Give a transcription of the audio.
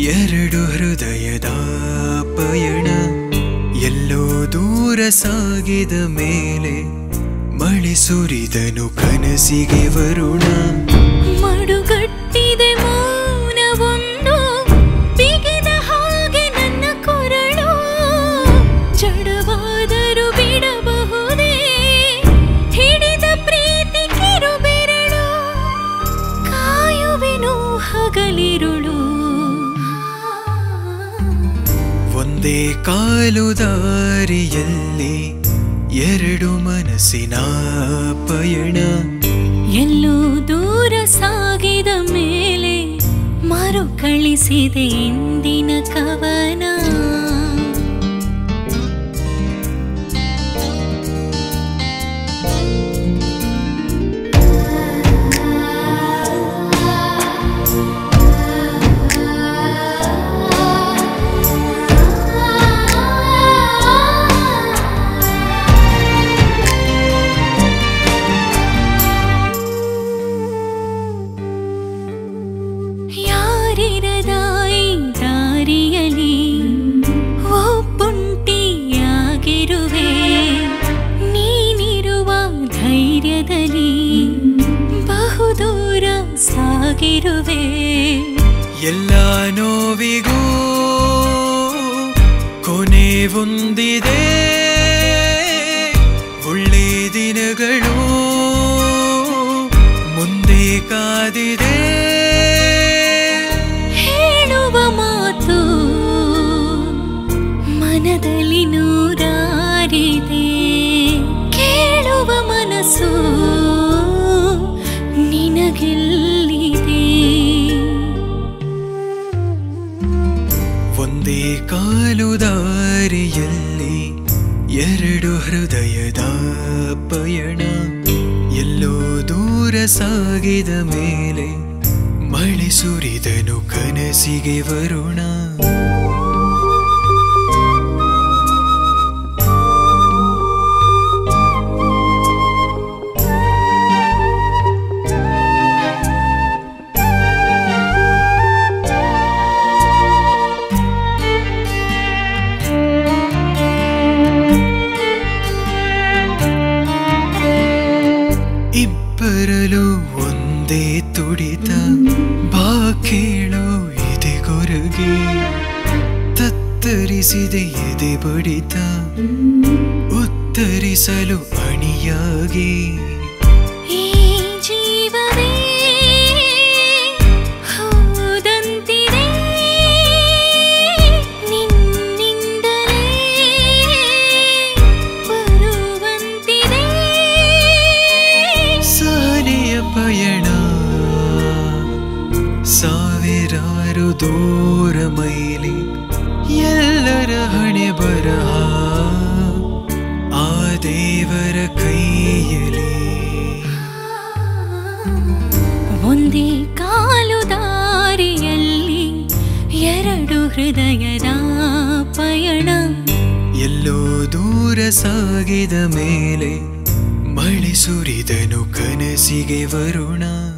ಎರಡು ಹೃದಯದ ಪಯಣ ಎಲ್ಲೋ ದೂರ ಸಾಗಿದ ಮೇಲೆ ಮಳೆ ಸುರಿದನು ಕನಸಿಗೆ ವರುಣ ಮಡುಗಟ್ಟಿದೆ ಮೌನವೊಂದು ಬಿಗಿದ ಹಾಗೆ ನನ್ನ ಕೊರಳು ಜಡವಾದರೂ ಬಿಡಬಹುದೇ ಹಿಡಿದ ಪ್ರೀತಿ ಕಿರು ಬೆರಳು ಕಾಯುವೆನು ಹಗಲಿರುಳು ಒಂದೇ ಕಾಲು ದಾರಿಯಲ್ಲಿ ಎರಡು ಮನಸ್ಸಿನ ಪಯಣ ಎಲ್ಲೋ ದೂರ ಸಾಗಿದ ಮೇಲೆ ಮರುಕಳಿಸಿದೆ ಇಂದಿನ ಕವನ ಯಾರಿರದ ಈ ದಾರಿಯಲಿ ಒಬ್ಬುಂಟಿಯಾಗಿರುವೆ ನೀನಿರುವ ಧೈರ್ಯದಲ್ಲಿ ಬಹುದೂರ ಸಾಗಿರುವೆ ಎಲ್ಲ ನೋವಿಗೂ ಕೊನೆ ಹೊಂದಿದೆ ಒಳ್ಳೆ ದಿನಗಳು ಮುಂದೆ ಕಾದಿದೆ ಹೇಳುವ ಮಾತು ಮನದಲ್ಲಿ ನೂರಾರಿದೆ ಕೇಳುವ ಮನಸ್ಸು ನಿನಗೆಲ್ಲಿದೆ ಒಂದೇ ಕಾಲು ದಾರಿಯಲ್ಲಿ ಎರಡು ಹೃದಯದ ಪಯಣ ಎಲ್ಲೋ ದೂರ ಸಾಗಿದ ಮೇಲೆ ಮಳೆ ಸುರಿದನು ಕನಸಿಗೆ ವರುಣ ಇಬ್ಬರಲು ಒಂದೇ ತುಡಿತ ಬಾ ಕೇಳೋ ಎದೆ ಕೊರಗಿ ತತ್ತರಿಸಿದೆ ಎದೆ ಬಡಿತ ಉತ್ತರಿಸಲು ಅಣಿಯಾಗಿ ಈ ಜೀವವೇ ಹೋದಂತಿದೆ ನಿನ್ನಿಂದಲೇ ಬರುವಂತಿದೆ ಸಾನೆಯ ಪಯಣ ಸಾವಿರಾರು ದೂರ ಮೈಲಿ ಎಲ್ಲರ ಹಣೆ ಬರಹ ಆ ದೇವರ ಕೈಯಲ್ಲಿ ಒಂದೇ ಕಾಲು ದಾರಿಯಲ್ಲಿ ಎರಡು ಹೃದಯದ ಪಯಣ ಎಲ್ಲೋ ದೂರ ಸಾಗಿದ ಮೇಲೆ ಮಳೆ ಸುರಿದನು ಕನಸಿಗೆ ವರುಣ